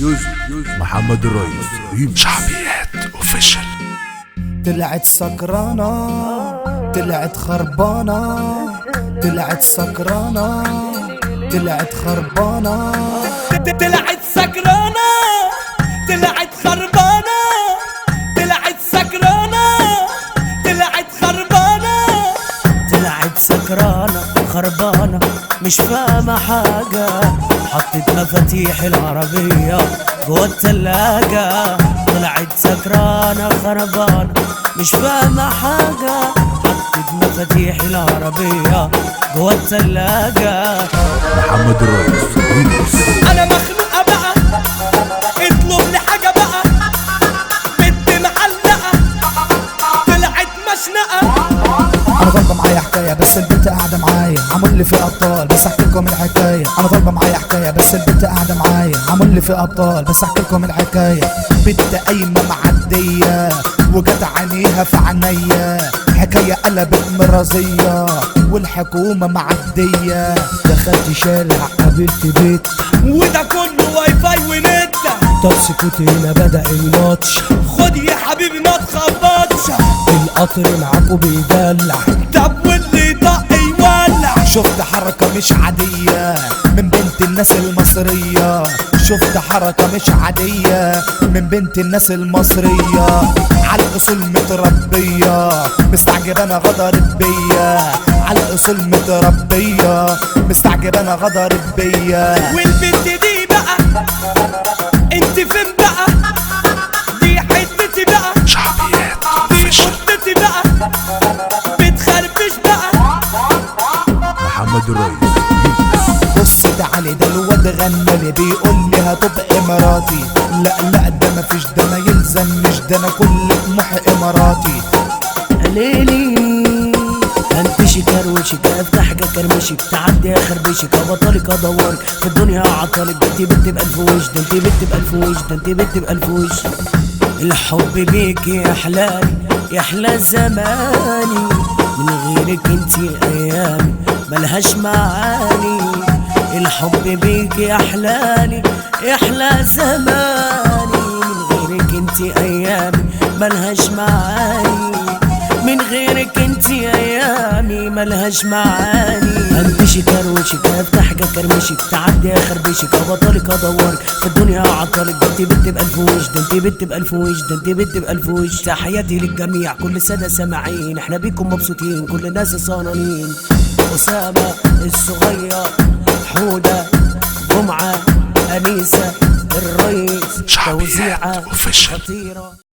يوسف محمد الرئيس شعبيات اوفيشال طلعت سكرانة طلعت خربانة طلعت سكرانة طلعت خربانة طلعت سكرانة طلعت خربانة طلعت سكرانة طلعت خربانة طلعت سكرانة خربانة مش فاهمة حاجة حطت مفاتيح العربية جوا التلاجة طلعت سكرانة خربانة مش فاهمة حاجة حطت مفاتيح العربية جوا التلاجة محمد الرئيس ريمكس أنا مخنوقة بقى اطلب لي حاجة بقى بنت معلقة طلعت مشنقة انا طالبة معايا حكاية بس البنت قاعدة معايا عامل لي في ابطال بس احكي لكم الحكاية انا طالبة معايا حكاية بس البنت قاعدة معايا عامل لي في ابطال بس احكي لكم الحكاية بنت قايمة معدية وجت عينيها في عينيا حكاية قلبت مرازية والحكومة معدية دخلت شارع قابلت بيت وده كله واي فاي ونت طب سكوت هنا بدأ الماتش خد يا حبيبي ما تخبطش القطر معاكو بيدلع طب واللي طق يولع شفت حركة مش عادية من بنت الناس المصرية شفت حركة مش عادية من بنت الناس المصرية على الأصول متربية مستعجبة أنا غدرت بيا على الأصول متربية مستعجبة أنا غدرت بيا والبنت دي بقى انت فين بقى دي حتتي بقى شعبيات دي اوفيشال قطتي بقى بتخربش بقى محمد الرئيس ريمكس بص تعالي ده الواد غنى لي بيقول لي هتبقى اماراتي لا لا ده مفيش ده ما يلزمنيش ده انا كل طموحي اماراتي ليلي انتشي كروشك افتح كرمشك تعدي اخربشك ابطالك ادورك في الدنيا اعطالك ده انت بنت بالف وش ده انت بنت بالف وش ده انت بنت بالف وش الحب بيك يا حلالي يا احلى زماني من غيرك انت ايامي ملهاش معاني الحب بيك يا حلالي يا احلى زماني من غيرك انت ايامي ملهاش معاني من غيرك انت ايامي ملهاش معاني انتشي كروشك افتح كرمشك تعدي اخربشك ابطالك ادورك في الدنيا اعطالك ده انت بنت بالف وش ده انت بنت بالف وش ده انت بنت بالف وش تحياتي للجميع كل سنه سامعين احنا بيكم مبسوطين كل الناس صانانين اسامه الصغير حوده جمعه انيسه الرئيس شعبيات توزيعه official. خطيره